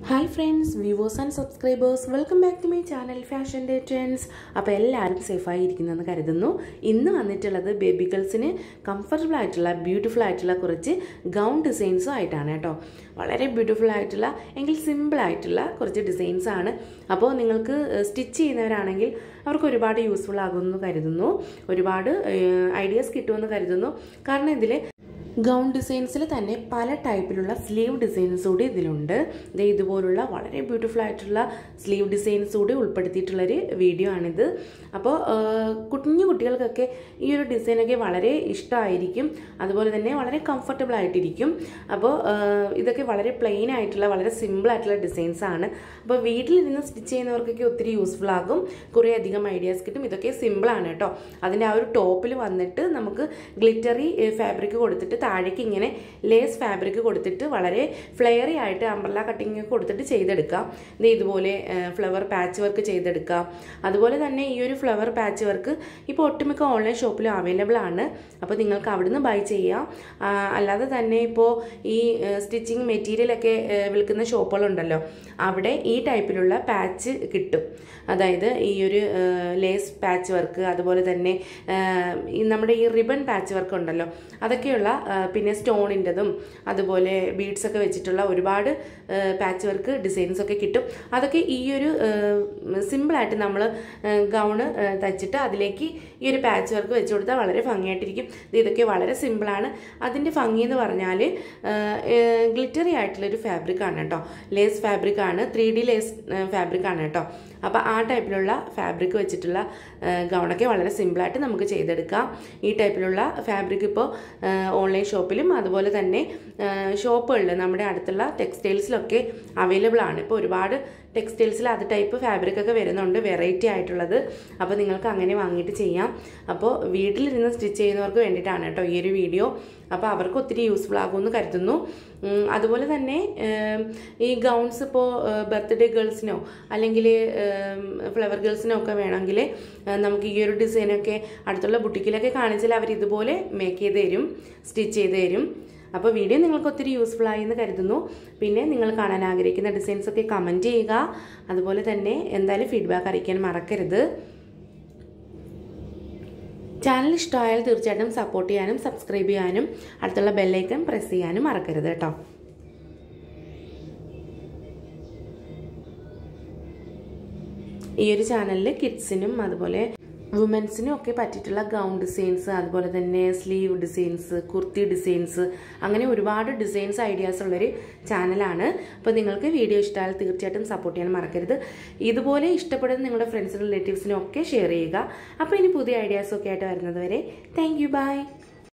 hi friends viewers and subscribers welcome back to my channel fashion day trends അപ്പോൾ എല്ലാവരും സേഫായി ഇരിക്കുന്നെന്ന് കരുതുന്നു ഇന്ന് വന്നിട്ടുള്ളത് ബേബി ഗേൾസിന് കംഫർട്ടബിൾ ആയിട്ടുള്ള ബ്യൂട്ടിഫുൾ ആയിട്ടുള്ള കുറച്ച് ഗൗൺ ഡിസൈൻസും ആയിട്ടാണ് കേട്ടോ വളരെ ബ്യൂട്ടിഫുൾ ആയിട്ടുള്ള എങ്കിൽ സിമ്പിൾ ആയിട്ടുള്ള കുറച്ച് ഡിസൈൻസ് ആണ് അപ്പോൾ നിങ്ങൾക്ക് സ്റ്റിച്ച് ചെയ്യുന്നവരാണെങ്കിൽ അവർക്ക് ഒരുപാട് യൂസ്ഫുൾ ആകുമെന്ന് കരുതുന്നു ഒരുപാട് ഐഡിയാസ് കിട്ടുമെന്ന് കരുതുന്നു കാരണം ഇതിൽ ഗൗൺ ഡിസൈൻസിൽ തന്നെ പല ടൈപ്പിലുള്ള സ്ലീവ് ഡിസൈൻസ് കൂടി ഇതിലുണ്ട് ഇത് ഇതുപോലുള്ള വളരെ ബ്യൂട്ടിഫുൾ ആയിട്ടുള്ള സ്ലീവ് ഡിസൈൻസ് കൂടി ഉൾപ്പെടുത്തിയിട്ടുള്ളൊരു വീഡിയോ ആണിത് അപ്പോൾ കുഞ്ഞു കുട്ടികൾക്കൊക്കെ ഈ ഒരു ഡിസൈനൊക്കെ വളരെ ഇഷ്ടമായിരിക്കും അതുപോലെ തന്നെ വളരെ കംഫർട്ടബിൾ ആയിട്ടിരിക്കും അപ്പോൾ ഇതൊക്കെ വളരെ പ്ലെയിൻ ആയിട്ടുള്ള വളരെ സിമ്പിൾ ആയിട്ടുള്ള ഡിസൈൻസ് ആണ് അപ്പോൾ വീട്ടിലിരുന്ന് സ്റ്റിച്ച് ചെയ്യുന്നവർക്കൊക്കെ ഒത്തിരി യൂസ്ഫുൾ ആകും കുറേ അധികം ഐഡിയാസ് കിട്ടും ഇതൊക്കെ സിമ്പിൾ ആണ് കേട്ടോ അതിൻ്റെ ആ ഒരു ടോപ്പിൽ വന്നിട്ട് നമുക്ക് ഗ്ലിറ്ററി ഫാബ്രിക് കൊടുത്തിട്ട് താഴേക്ക് ഇങ്ങനെ ലേസ് ഫാബ്രിക് കൊടുത്തിട്ട് വളരെ ഫ്ലെയറി ആയിട്ട് അംബ്രല കട്ടിങ് കൊടുത്തിട്ട് ചെയ്തെടുക്കാം ഇത് ഇതുപോലെ ഫ്ലവർ പാച്ച് വർക്ക് ചെയ്തെടുക്കാം അതുപോലെ തന്നെ ഈ ഒരു ഫ്ലവർ പാച്ച് വർക്ക് ഇപ്പോൾ ഒട്ടുമിക്ക ഓൺലൈൻ ഷോപ്പിലും അവൈലബിൾ ആണ് അപ്പോൾ നിങ്ങൾക്ക് അവിടുന്ന് ബൈ ചെയ്യാം അല്ലാതെ തന്നെ ഇപ്പോൾ ഈ സ്റ്റിച്ചിങ് മെറ്റീരിയലൊക്കെ വിൽക്കുന്ന ഷോപ്പുകളുണ്ടല്ലോ അവിടെ ഈ ടൈപ്പിലുള്ള പാച്ച് കിട്ടും അതായത് ഈ ഒരു ലേസ് പാച്ച് വർക്ക് അതുപോലെ തന്നെ നമ്മുടെ ഈ റിബൺ പാച്ച് വർക്ക് ഉണ്ടല്ലോ അതൊക്കെയുള്ള പിന്നെ സ്റ്റോണിൻ്റെതും അതുപോലെ ബീഡ്സ് ഒക്കെ വെച്ചിട്ടുള്ള ഒരുപാട് പാച്ച് വർക്ക് ഡിസൈൻസ് ഒക്കെ കിട്ടും അതൊക്കെ ഈ ഒരു സിമ്പിളായിട്ട് നമ്മൾ ഗൗണ് തച്ചിട്ട് അതിലേക്ക് ഈ ഒരു പാച്ച് വർക്ക് വെച്ച് കൊടുത്താൽ വളരെ ഭംഗിയായിട്ടിരിക്കും ഇതൊക്കെ വളരെ സിമ്പിളാണ് അതിൻ്റെ ഭംഗി എന്ന് പറഞ്ഞാൽ ഗ്ലിറ്ററി ആയിട്ടുള്ളൊരു ഫാബ്രിക് ആണ് കേട്ടോ ലേസ് ഫാബ്രിക് ആണ് ത്രീ ഡി ലേസ് ഫാബ്രിക് ആണ് കേട്ടോ അപ്പോൾ ആ ടൈപ്പിലുള്ള ഫാബ്രിക് വെച്ചിട്ടുള്ള ഗൗണൊക്കെ വളരെ സിമ്പിളായിട്ട് നമുക്ക് ചെയ്തെടുക്കാം ഈ ടൈപ്പിലുള്ള ഫാബ്രിക് ഇപ്പോൾ ഓൺലൈൻ ഷോപ്പിലും അതുപോലെ തന്നെ ഷോപ്പുകളിൽ നമ്മുടെ അടുത്തുള്ള ടെക്സ്റ്റൈൽസിലൊക്കെ അവൈലബിൾ ആണ് ഇപ്പോൾ ഒരുപാട് ടെക്സ്റ്റൈൽസിൽ അത് ടൈപ്പ് ഫാബ്രിക് ഒക്കെ വരുന്നുണ്ട് വെറൈറ്റി ആയിട്ടുള്ളത് അപ്പോൾ നിങ്ങൾക്ക് അങ്ങനെ വാങ്ങിയിട്ട് ചെയ്യാം അപ്പോൾ വീട്ടിലിരുന്ന് സ്റ്റിച്ച് ചെയ്യുന്നവർക്ക് വേണ്ടിയിട്ടാണ് കേട്ടോ ഈ ഒരു വീഡിയോ അപ്പോൾ അവർക്ക് ഒത്തിരി യൂസ്ഫുൾ ആകുമെന്ന് കരുതുന്നു അതുപോലെ തന്നെ ഈ ഗൗൺസ് ഇപ്പോൾ ബർത്ത്ഡേ ഗേൾസിനോ അല്ലെങ്കിൽ ഫ്ലവർ ഗേൾസിനോ ഒക്കെ വേണമെങ്കിൽ നമുക്ക് ഈ ഒരു ഡിസൈനൊക്കെ അടുത്തുള്ള ബുട്ടിക്കിലൊക്കെ കാണിച്ചാൽ അവർ ഇതുപോലെ മേക്ക് ചെയ്ത് തരും സ്റ്റിച്ച് ചെയ്ത് തരും അപ്പോൾ വീഡിയോ നിങ്ങൾക്ക് ഒത്തിരി യൂസ്ഫുൾ ആയി എന്ന് കരുതുന്നു പിന്നെ നിങ്ങൾ കാണാൻ ആഗ്രഹിക്കുന്ന ഡിസൈൻസ് ഒക്കെ കമൻറ്റ് ചെയ്യുക അതുപോലെ തന്നെ എന്തായാലും ഫീഡ്ബാക്ക് അറിയിക്കാൻ മറക്കരുത് ചാനൽ ഇഷ്ടമായാൽ തീർച്ചയായിട്ടും സപ്പോർട്ട് ചെയ്യാനും സബ്സ്ക്രൈബ് ചെയ്യാനും അടുത്തുള്ള ബെല്ലൈക്കൺ പ്രസ് ചെയ്യാനും മറക്കരുത് കേട്ടോ ഈ ഒരു ചാനലിൽ കിഡ്സിനും അതുപോലെ വുമൻസിനും ഒക്കെ പറ്റിയിട്ടുള്ള ഗൗൺ ഡിസൈൻസ് അതുപോലെ തന്നെ സ്ലീവ് ഡിസൈൻസ് കുർത്തി ഡിസൈൻസ് അങ്ങനെ ഒരുപാട് ഡിസൈൻസ് ഐഡിയാസ് ഉള്ളൊരു ചാനലാണ് അപ്പോൾ നിങ്ങൾക്ക് വീഡിയോ ഇഷ്ടമായാൽ തീർച്ചയായിട്ടും സപ്പോർട്ട് ചെയ്യാൻ മറക്കരുത് ഇതുപോലെ ഇഷ്ടപ്പെടുന്ന നിങ്ങളുടെ ഫ്രണ്ട്സിനും റിലേറ്റീവ്സിനും ഒക്കെ ഷെയർ ചെയ്യുക അപ്പോൾ ഇനി പുതിയ ഐഡിയാസൊക്കെ ആയിട്ട് വരുന്നത് വരെ താങ്ക് യു ബൈ